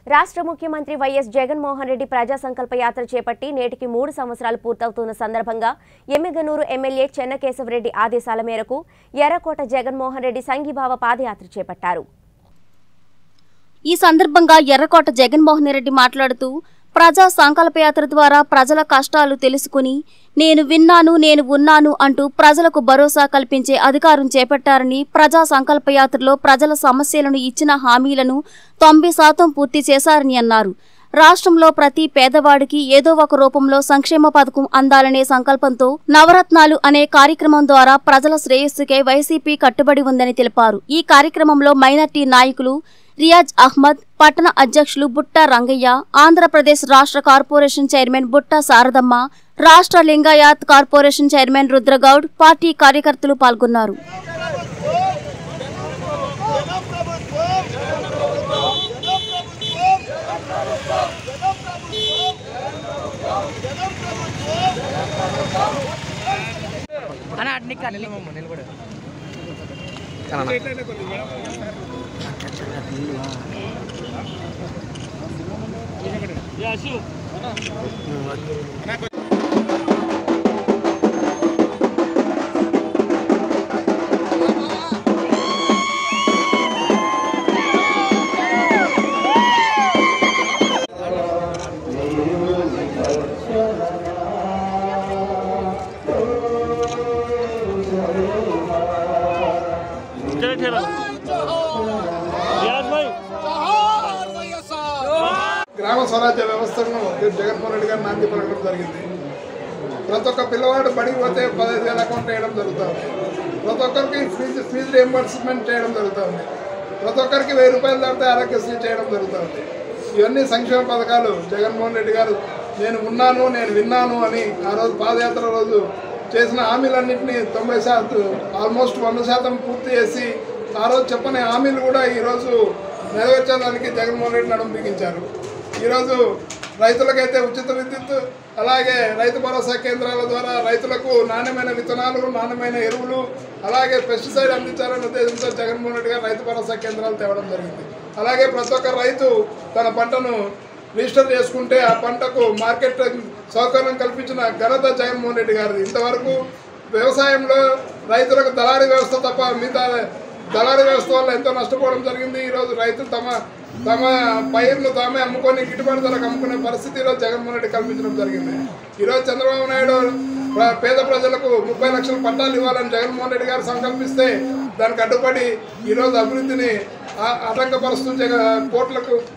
రాష్ట్ర ముఖ్యమంత్రి వైఎస్ జగన్మోహన్ రెడ్డి ప్రజా సంకల్ప యాత్ర చేపట్టి నేటికి మూడు సంవత్సరాలు పూర్తవుతున్న సందర్భంగా ఎమ్మిగనూరు ఎమ్మెల్యే చెన్నకేశవరెడ్డి ఆదేశాల మేరకు ఎర్రకోట జగన్మోహన్ రెడ్డి సంఘీభావ పాదయాత్ర చేపట్టారు ఈ సందర్భంగా ఎర్రకోట జగన్మోహన్ రెడ్డి మాట్లాడుతూ ప్రజా సంకల్పయాత్ర ద్వారా ప్రజల కష్టాలు తెలుసుకుని నేను విన్నాను నేను ఉన్నాను అంటూ ప్రజలకు భరోసా కల్పించే అధికారం చేపట్టారని ప్రజా సంకల్పయాత్రలో ప్రజల సమస్యలను ఇచ్చిన హామీలను తొంభై శాతం పూర్తి చేశారని అన్నారు రాష్ట్రంలో ప్రతి పేదవాడికి ఏదో ఒక రూపంలో సంక్షేమ పథకం అందాలనే సంకల్పంతో నవరత్నాలు అనే కార్యక్రమం ద్వారా ప్రజల శ్రేయస్సుకే వైసీపీ కట్టుబడి ఉందని తెలిపారు ఈ కార్యక్రమంలో మైనార్టీ నాయకులు రియాజ్ అహ్మద్ పట్టణ అధ్యక్షులు బుట్టా రంగయ్య ఆంధ్రప్రదేశ్ రాష్ట్ర కార్పొరేషన్ చైర్మన్ బుట్టా శారదమ్మ రాష్ట్ర Lingayat corporation chairman Rudragoud party కార్యకర్తలు పాల్గొన్నారు అన్న అటు నిక్క నిలబడు चले ठहरा रियाज भाई గ్రామ స్వరాజ్య వ్యవస్థను జగన్మోహన్ రెడ్డి గారు నాంది పలకడం జరిగింది ప్రతి ఒక్క పిల్లవాడు బడికి పోతే పదహైదు వేల అకౌంట్ వేయడం జరుగుతుంది ప్రతి ఒక్కరికి ఫీజు ఫీజు రియంబర్స్మెంట్ చేయడం జరుగుతుంది ప్రతి ఒక్కరికి వెయ్యి రూపాయలు దాటితే ఆరోగ్యశ్రీ చేయడం జరుగుతుంది ఇవన్నీ సంక్షేమ పథకాలు జగన్మోహన్ రెడ్డి గారు నేను ఉన్నాను నేను విన్నాను అని ఆ రోజు పాదయాత్ర రోజు చేసిన హామీలన్నింటినీ తొంభై శాతం ఆల్మోస్ట్ వంద శాతం పూర్తి చేసి ఆ రోజు చెప్పని హామీలు కూడా ఈరోజు నెరవేర్చడానికి జగన్మోహన్ రెడ్డి నడుము బిగించారు ఈరోజు రైతులకైతే ఉచిత విద్యుత్ అలాగే రైతు భరోసా కేంద్రాల ద్వారా రైతులకు నాణ్యమైన విత్తనాలు నాణ్యమైన ఎరువులు అలాగే పెస్టిసైడ్ అందించాలనే ఉద్దేశంతో జగన్మోహన్ రెడ్డి గారు రైతు భరోసా కేంద్రాలు తేవడం జరిగింది అలాగే ప్రతి ఒక్క రైతు తన పంటను రిజిస్టర్ చేసుకుంటే ఆ పంటకు మార్కెట్ సౌకర్యం కల్పించిన ఘనత జగన్మోహన్ రెడ్డి గారిది ఇంతవరకు వ్యవసాయంలో రైతులకు దళారీ వ్యవస్థ తప్ప మిగతా దళారీ వ్యవస్థ వల్ల ఎంతో నష్టపోవడం జరిగింది ఈరోజు రైతులు తమ తమ పైర్లు తామే అమ్ముకొని గిట్టుబాటు ధరకు అమ్ముకునే పరిస్థితి ఈరోజు జగన్మోహన్ రెడ్డి కల్పించడం జరిగింది ఈరోజు చంద్రబాబు నాయుడు ప్ర- పేద ప్రజలకు ముప్పై లక్షల పట్టాలు ఇవ్వాలని జగన్మోహన్ రెడ్డి గారు సంకల్పిస్తే దానికి అడ్డుపడి ఈరోజు అభివృద్ధిని ఆ- ఆటంకపరుస్తూ జగ కోట్లకు